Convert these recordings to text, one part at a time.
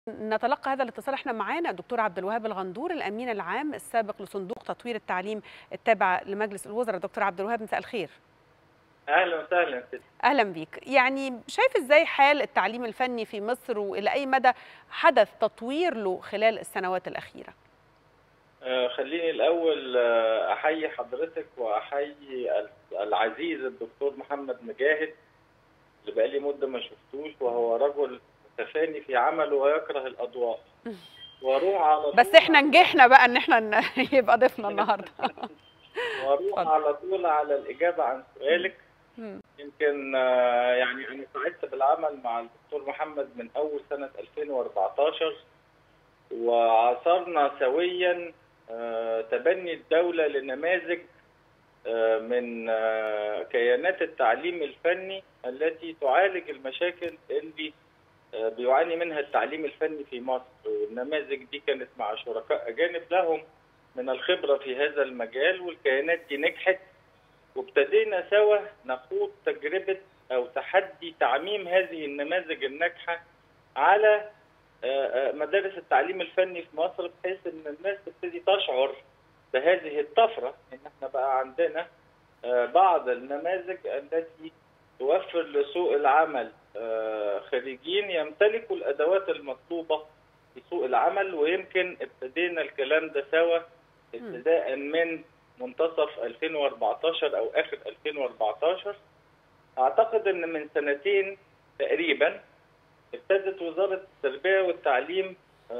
نتلقى هذا الاتصال احنا معانا الدكتور عبد الوهاب الغندور الامين العام السابق لصندوق تطوير التعليم التابع لمجلس الوزراء دكتور عبد الوهاب مساء الخير اهلا وسهلا اهلا بيك يعني شايف ازاي حال التعليم الفني في مصر والى اي مدى حدث تطوير له خلال السنوات الاخيره آه خليني الاول آه احيي حضرتك واحيي العزيز الدكتور محمد مجاهد اللي بقالي مده ما شفتوش وهو رجل متفاني في عمله ويكره الاضواء واروح على بس احنا نجحنا بقى ان احنا يبقى ضيفنا النهارده واروح على طول على الاجابه عن سؤالك يمكن يعني انا سعدت بالعمل مع الدكتور محمد من اول سنه 2014 وعاصرنا سويا تبني الدوله لنماذج من كيانات التعليم الفني التي تعالج المشاكل اللي بيعاني منها التعليم الفني في مصر والنماذج دي كانت مع شركاء اجانب لهم من الخبره في هذا المجال والكيانات دي نجحت وابتدينا سوا نخوض تجربه او تحدي تعميم هذه النماذج الناجحه على مدارس التعليم الفني في مصر بحيث ان الناس تبتدي تشعر بهذه الطفره ان احنا بقى عندنا بعض النماذج التي توفر لسوق العمل خريجين يمتلكوا الادوات المطلوبه في سوق العمل ويمكن ابتدينا الكلام ده سوا ابتداء من منتصف 2014 او اخر 2014 اعتقد ان من سنتين تقريبا ابتدت وزاره التربيه والتعليم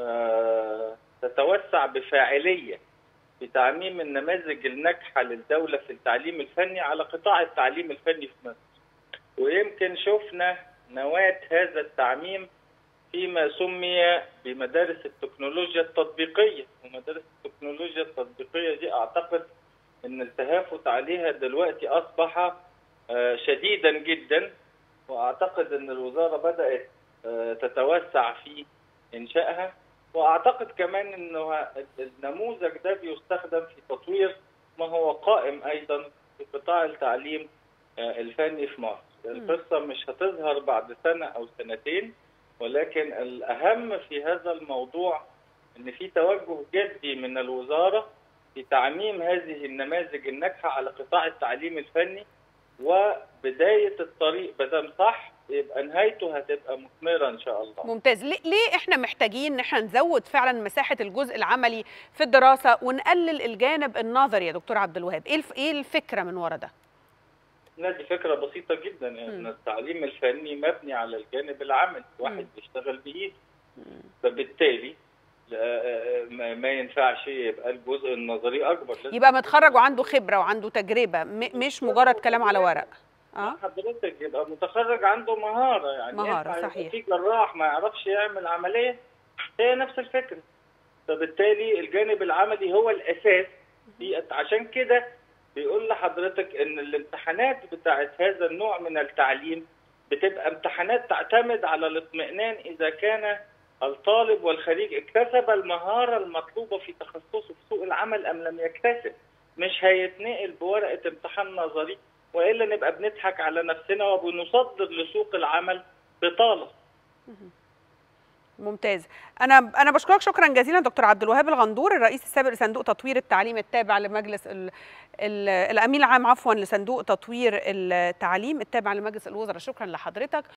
تتوسع بفاعليه في تعميم النماذج الناجحه للدوله في التعليم الفني على قطاع التعليم الفني في مصر. ويمكن شفنا نواة هذا التعميم فيما سمي بمدارس التكنولوجيا التطبيقية ومدارس التكنولوجيا التطبيقية دي أعتقد أن التهافت عليها دلوقتي أصبح شديدا جدا وأعتقد أن الوزارة بدأت تتوسع في إنشائها وأعتقد كمان أنه النموذج ده بيستخدم في تطوير ما هو قائم أيضا في قطاع التعليم الفني في مصر القصة مش هتظهر بعد سنة أو سنتين ولكن الأهم في هذا الموضوع أن في توجه جدي من الوزارة في تعميم هذه النماذج الناجحة على قطاع التعليم الفني وبداية الطريق بدم صح يبقى نهايته هتبقى مثمرة إن شاء الله ممتاز ليه إحنا محتاجين إن إحنا نزود فعلا مساحة الجزء العملي في الدراسة ونقلل الجانب النظري يا دكتور عبد الوهاب إيه الفكرة من ورا ده؟ لا دي فكره بسيطه جدا ان التعليم الفني مبني على الجانب العملي واحد بيشتغل بايده فبالتالي ما ينفعش يبقى الجزء النظري اكبر يبقى متخرج وعنده خبره وعنده تجربه مش مجرد كلام على ورق اه حضرتك يبقى متخرج عنده مهاره يعني مهاره صحيح في جراح ما يعرفش يعمل عمليه هي نفس الفكره فبالتالي الجانب العملي هو الاساس عشان كده بيقول لحضرتك ان الامتحانات بتاعت هذا النوع من التعليم بتبقى امتحانات تعتمد على الاطمئنان اذا كان الطالب والخريج اكتسب المهاره المطلوبه في تخصصه في سوق العمل ام لم يكتسب مش هيتنقل بورقه امتحان نظري والا نبقى بنضحك على نفسنا وبنصدر لسوق العمل بطاله ممتاز انا انا بشكرك شكرا جزيلا دكتور عبد الوهاب الغندور الرئيس السابق لصندوق تطوير التعليم التابع لمجلس ال ال الامين العام عفوا لصندوق تطوير التعليم التابع لمجلس الوزراء شكرا لحضرتك